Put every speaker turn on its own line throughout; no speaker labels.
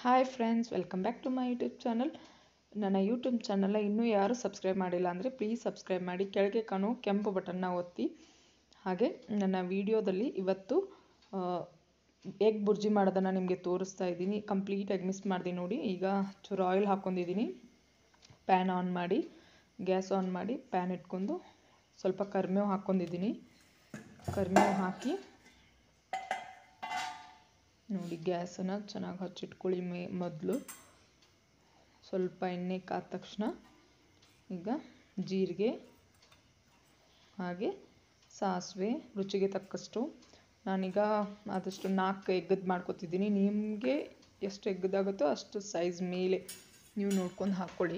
hi friends welcome back to my YouTube channel ನನ್ನ YouTube ಚಾನಲ್ನ ಇನ್ನೂ ಯಾರು ಸಬ್ಸ್ಕ್ರೈಬ್ ಮಾಡಿಲ್ಲ ಅಂದರೆ ಪ್ಲೀಸ್ ಸಬ್ಸ್ಕ್ರೈಬ್ ಮಾಡಿ ಕೆಳಗೆ ಕಾಣೋ ಕೆಂಪು ಬಟನ್ನ ಒತ್ತಿ ಹಾಗೆ ನನ್ನ ವಿಡಿಯೋದಲ್ಲಿ ಇವತ್ತು ಎಗ್ ಬುರ್ಜಿ ಮಾಡೋದನ್ನು ನಿಮಗೆ ತೋರಿಸ್ತಾ ಇದ್ದೀನಿ ಕಂಪ್ಲೀಟಾಗಿ ಮಿಸ್ ಮಾಡಿದೆ ನೋಡಿ ಈಗ ಚೂರು ಆಯಿಲ್ ಹಾಕ್ಕೊಂಡಿದ್ದೀನಿ ಪ್ಯಾನ್ ಆನ್ ಮಾಡಿ ಗ್ಯಾಸ್ ಆನ್ ಮಾಡಿ ಪ್ಯಾನ್ ಇಟ್ಕೊಂಡು ಸ್ವಲ್ಪ ಕರಿಮೇವು ಹಾಕ್ಕೊಂಡಿದ್ದೀನಿ ಕರಿಮೇವು ಹಾಕಿ ನೋಡಿ ಗ್ಯಾಸನ್ನು ಚೆನ್ನಾಗಿ ಹಚ್ಚಿಟ್ಕೊಳ್ಳಿ ಮೇ ಮೊದಲು ಸ್ವಲ್ಪ ಎಣ್ಣೆ ಕಾದ ತಕ್ಷಣ ಈಗ ಜೀರಿಗೆ ಹಾಗೆ ಸಾಸಿವೆ ರುಚಿಗೆ ತಕ್ಕಷ್ಟು ನಾನೀಗ ಆದಷ್ಟು ನಾಲ್ಕು ಎಗ್ಗದ್ದು ಮಾಡ್ಕೊತಿದ್ದೀನಿ ನಿಮಗೆ ಎಷ್ಟು ಎಗ್ಗದಾಗುತ್ತೋ ಅಷ್ಟು ಸೈಜ್ ಮೇಲೆ ನೀವು ನೋಡ್ಕೊಂಡು ಹಾಕ್ಕೊಳ್ಳಿ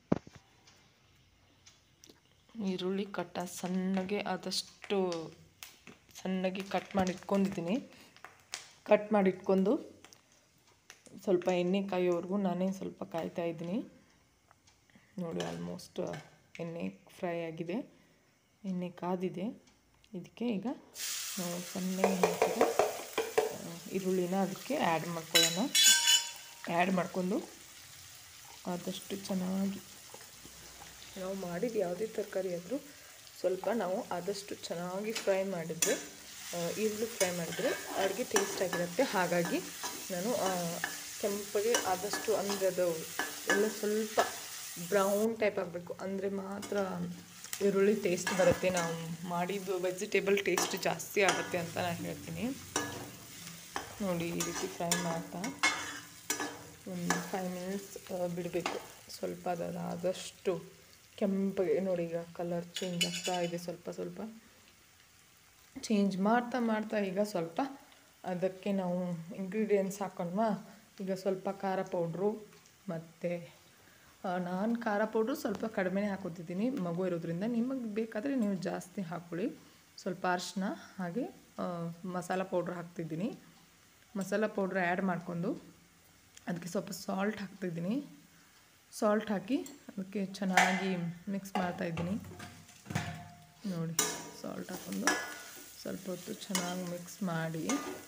ಈರುಳ್ಳಿ ಕಟ್ಟ ಸಣ್ಣಗೆ ಆದಷ್ಟು ಸಣ್ಣಗೆ ಕಟ್ ಮಾಡಿ ಇಟ್ಕೊಂಡಿದ್ದೀನಿ ಕಟ್ ಮಾಡಿ ಇಟ್ಕೊಂಡು ಸ್ವಲ್ಪ ಎಣ್ಣೆ ಕಾಯೋವರೆಗೂ ನಾನೇ ಸ್ವಲ್ಪ ಕಾಯ್ತಾ ಇದ್ದೀನಿ ನೋಡಿ ಆಲ್ಮೋಸ್ಟ್ ಎಣ್ಣೆ ಫ್ರೈ ಆಗಿದೆ ಎಣ್ಣೆ ಕಾದಿದೆ ಇದಕ್ಕೆ ಈಗ ನಾವು ಸಣ್ಣಗೆ ಹಾಕಿದ ಈರುಳ್ಳಿನ ಅದಕ್ಕೆ ಆ್ಯಡ್ ಮಾಡ್ಕೊಳ್ಳೋಣ ಆ್ಯಡ್ ಮಾಡ್ಕೊಂಡು ಆದಷ್ಟು ಚೆನ್ನಾಗಿ ನಾವು ಮಾಡಿದ ಯಾವುದೇ ತರಕಾರಿ ಆದರೂ ಸ್ವಲ್ಪ ನಾವು ಆದಷ್ಟು ಚೆನ್ನಾಗಿ ಫ್ರೈ ಮಾಡಿದರೆ ಈರುಳ್ಳಿ ಫ್ರೈ ಮಾಡಿದರೆ ಅಡುಗೆ ಟೇಸ್ಟ್ ಆಗಿರುತ್ತೆ ಹಾಗಾಗಿ ನಾನು ಕೆಂಪಗೆ ಆದಷ್ಟು ಅಂದರೆ ಅದು ಎಲ್ಲ ಸ್ವಲ್ಪ ಬ್ರೌನ್ ಟೈಪ್ ಆಗಬೇಕು ಅಂದರೆ ಮಾತ್ರ ಈರುಳ್ಳಿ ಟೇಸ್ಟ್ ಬರುತ್ತೆ ನಾವು ಮಾಡಿದ್ದು ವೆಜಿಟೇಬಲ್ ಟೇಸ್ಟ್ ಜಾಸ್ತಿ ಆಗುತ್ತೆ ಅಂತ ನಾನು ಹೇಳ್ತೀನಿ ನೋಡಿ ಈ ರೀತಿ ಫ್ರೈ ಮಾಡ್ತಾ ಒಂದು ಫೈವ್ ಮಿನಿಟ್ಸ್ ಬಿಡಬೇಕು ಸ್ವಲ್ಪ ಅದಾದಷ್ಟು ಕೆಂಪಗೆ ನೋಡಿ ಈಗ ಕಲರ್ ಚೇಂಜ್ ಆಗ್ತಾ ಇದೆ ಸ್ವಲ್ಪ ಸ್ವಲ್ಪ ಚೇಂಜ್ ಮಾಡ್ತಾ ಮಾಡ್ತಾ ಈಗ ಸ್ವಲ್ಪ ಅದಕ್ಕೆ ನಾವು ಇಂಗ್ರೀಡಿಯೆಂಟ್ಸ್ ಹಾಕೊಂಡ್ವಾ ಈಗ ಸ್ವಲ್ಪ ಖಾರ ಪೌಡ್ರು ಮತ್ತು ನಾನು ಖಾರ ಪೌಡ್ರು ಸ್ವಲ್ಪ ಕಡಿಮೆನೇ ಹಾಕೋತಿದ್ದೀನಿ ಮಗು ಇರೋದ್ರಿಂದ ನಿಮಗೆ ಬೇಕಾದರೆ ನೀವು ಜಾಸ್ತಿ ಹಾಕ್ಕೊಳ್ಳಿ ಸ್ವಲ್ಪ ಅರಿಶಿನ ಹಾಗೆ ಮಸಾಲ ಪೌಡ್ರ್ ಹಾಕ್ತಿದ್ದೀನಿ ಮಸಾಲ ಪೌಡ್ರ್ ಆ್ಯಡ್ ಮಾಡಿಕೊಂಡು ಅದಕ್ಕೆ ಸ್ವಲ್ಪ ಸಾಲ್ಟ್ ಹಾಕ್ತಿದ್ದೀನಿ ಸಾಲ್ಟ್ ಹಾಕಿ ಅದಕ್ಕೆ ಚೆನ್ನಾಗಿ ಮಿಕ್ಸ್ ಮಾಡ್ತಾಯಿದ್ದೀನಿ ನೋಡಿ ಸಾಲ್ಟ್ ಹಾಕ್ಕೊಂಡು ಸ್ವಲ್ಪ ಹೊತ್ತು ಚೆನ್ನಾಗಿ ಮಿಕ್ಸ್ ಮಾಡಿ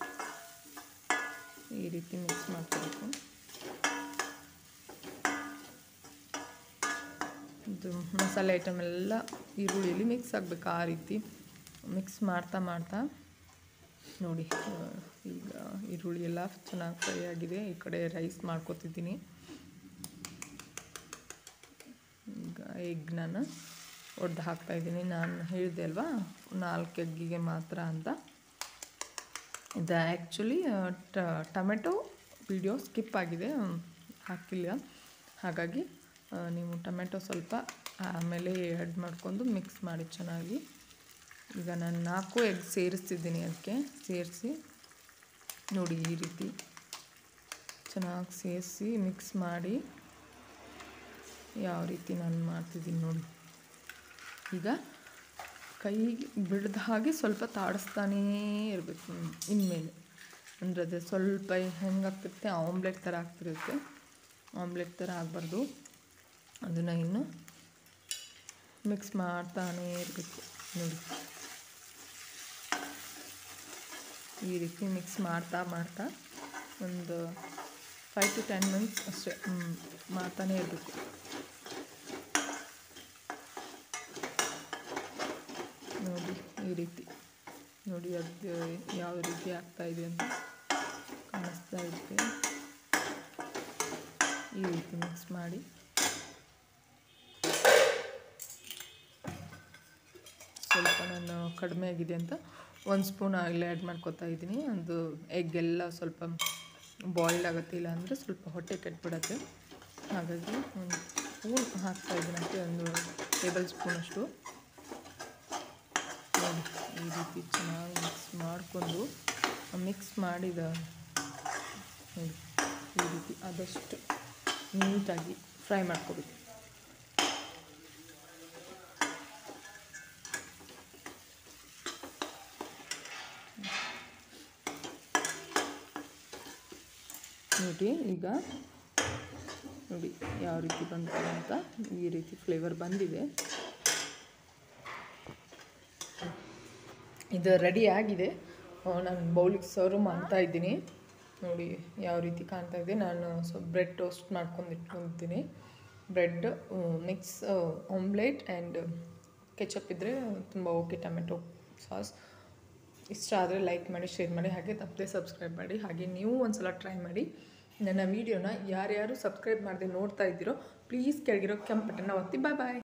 ಈ ರೀತಿ ಮಿಕ್ಸ್ ಮಾಡ್ಕೋಬೇಕು ಇದು ಮಸಾಲೆ ಐಟಮ್ ಎಲ್ಲ ಈರುಳ್ಳಿಲಿ ಮಿಕ್ಸ್ ಆಗಬೇಕು ಆ ರೀತಿ ಮಿಕ್ಸ್ ಮಾಡ್ತಾ ಮಾಡ್ತಾ ನೋಡಿ ಈಗ ಈರುಳ್ಳಿ ಎಲ್ಲ ಚೆನ್ನಾಗಿ ಫ್ರೈ ಆಗಿದೆ ಈ ಕಡೆ ರೈಸ್ ಮಾಡ್ಕೊತಿದ್ದೀನಿ ಈಗ ಎಗ್ ನಾನು ಒಡ್ದು ಹಾಕ್ತಾಯಿದ್ದೀನಿ ನಾನು ಹೇಳಿದೆ ಅಲ್ವಾ ನಾಲ್ಕು ಎಗ್ಗಿಗೆ ಮಾತ್ರ ಅಂತ ಇದು ಆ್ಯಕ್ಚುಲಿ ಟೊಮೆಟೊ ವಿಡಿಯೋ ಸ್ಕಿಪ್ ಆಗಿದೆ ಹಾಕಿಲ್ಲ ಹಾಗಾಗಿ ನೀವು ಟೊಮೆಟೊ ಸ್ವಲ್ಪ ಆಮೇಲೆ ಆ್ಯಡ್ ಮಾಡ್ಕೊಂಡು ಮಿಕ್ಸ್ ಮಾಡಿ ಚೆನ್ನಾಗಿ ಈಗ ನಾನು ನಾಲ್ಕು ಎಗ್ ಸೇರಿಸ್ತಿದ್ದೀನಿ ಅದಕ್ಕೆ ಸೇರಿಸಿ ನೋಡಿ ಈ ರೀತಿ ಚೆನ್ನಾಗಿ ಸೇರಿಸಿ ಮಿಕ್ಸ್ ಮಾಡಿ ಯಾವ ರೀತಿ ನಾನು ಮಾಡ್ತಿದ್ದೀನಿ ನೋಡಿ ಈಗ ಕೈ ಬಿಡ್ದ ಹಾಗೆ ಸ್ವಲ್ಪ ತಾಡಿಸ್ತಾನೇ ಇರಬೇಕು ಇನ್ಮೇಲೆ ಅಂದರೆ ಅದು ಸ್ವಲ್ಪ ಹೆಂಗಾಗ್ತಿರುತ್ತೆ ಆಮ್ಲೆಟ್ ಥರ ಆಗ್ತಿರುತ್ತೆ ಆಮ್ಲೆಟ್ ಥರ ಆಗಬಾರ್ದು ಅದನ್ನು ಇನ್ನು ಮಿಕ್ಸ್ ಮಾಡ್ತಾನೇ ಇರಬೇಕು ನೋಡಿ ಈ ರೀತಿ ಮಿಕ್ಸ್ ಮಾಡ್ತಾ ಮಾಡ್ತಾ ಒಂದು ಫೈವ್ ಟು ಟೆನ್ ಮಿನಿಟ್ಸ್ ಅಷ್ಟೇ ಮಾಡ್ತಾನೇ ಇರಬೇಕು ನೋಡಿ ಈ ರೀತಿ ನೋಡಿ ಅದು ಯಾವ ರೀತಿ ಆಗ್ತಾ ಇದೆ ಅಂತ ಕಾಣಿಸ್ತಾ ಇರುತ್ತೆ ಈ ರೀತಿ ಮಿಕ್ಸ್ ಮಾಡಿ ಸ್ವಲ್ಪ ನಾನು ಕಡಿಮೆ ಆಗಿದೆ ಅಂತ ಒಂದು ಸ್ಪೂನ್ ಆಯಿಲ್ ಆ್ಯಡ್ ಮಾಡ್ಕೊತಾ ಇದ್ದೀನಿ ಒಂದು ಎಗ್ ಎಲ್ಲ ಸ್ವಲ್ಪ ಬಾಯ್ಲ್ಡ್ ಆಗುತ್ತೆ ಇಲ್ಲ ಅಂದರೆ ಸ್ವಲ್ಪ ಹೊಟ್ಟೆ ಕೆಟ್ಬಿಡತ್ತೆ ಹಾಗಾಗಿ ಒಂದು ಸ್ಪೂನ್ ಹಾಕ್ತಾ ಇದ್ದೀನಿ ಒಂದು ಟೇಬಲ್ ಸ್ಪೂನಷ್ಟು ನೋಡಿ ಈ ರೀತಿ ಚೆನ್ನಾಗಿ ಮಿಕ್ಸ್ ಮಾಡಿಕೊಂಡು ಮಿಕ್ಸ್ ಮಾಡಿದ ನೋಡಿ ಈ ರೀತಿ ಆದಷ್ಟು ನೀಟಾಗಿ ಫ್ರೈ ಮಾಡ್ಕೋಬೇಕು ನೋಡಿ ಈಗ ನೋಡಿ ಯಾವ ರೀತಿ ಬಂತು ಅಂತ ಈ ರೀತಿ ಫ್ಲೇವರ್ ಬಂದಿದೆ ಇದು ರೆಡಿ ಆಗಿದೆ ನಾನು ಬೌಲಿಗೆ ಸರ್ವ್ ಮಾಡ್ತಾ ಇದ್ದೀನಿ ನೋಡಿ ಯಾವ ರೀತಿ ಕಾಣ್ತಾ ಇದೆ ನಾನು ಸ್ವಲ್ಪ ಬ್ರೆಡ್ ಟೋಸ್ಟ್ ಮಾಡ್ಕೊಂಡು ಇಟ್ಕೊಂಡಿದ್ದೀನಿ bread mix omelette and ketchup ಇದ್ದರೆ ತುಂಬ ಓಕೆ ಟೊಮೆಟೊ ಸಾಸ್ ಇಷ್ಟ ಆದರೆ ಲೈಕ್ ಮಾಡಿ ಶೇರ್ ಮಾಡಿ ಹಾಗೆ ತಪ್ಪದೆ ಸಬ್ಸ್ಕ್ರೈಬ್ ಮಾಡಿ ಹಾಗೆ ನೀವು ಒಂದ್ಸಲ ಟ್ರೈ ಮಾಡಿ ನನ್ನ ವೀಡಿಯೋನ ಯಾರ್ಯಾರು ಸಬ್ಸ್ಕ್ರೈಬ್ ಮಾಡದೆ ನೋಡ್ತಾ ಇದ್ದೀರೋ ಪ್ಲೀಸ್ ಕೆಳಗಿರೋ ಕೆಂಪು ಬಟನ್ನ ಒತ್ತಿ ಬಾಯ್ ಬಾಯ್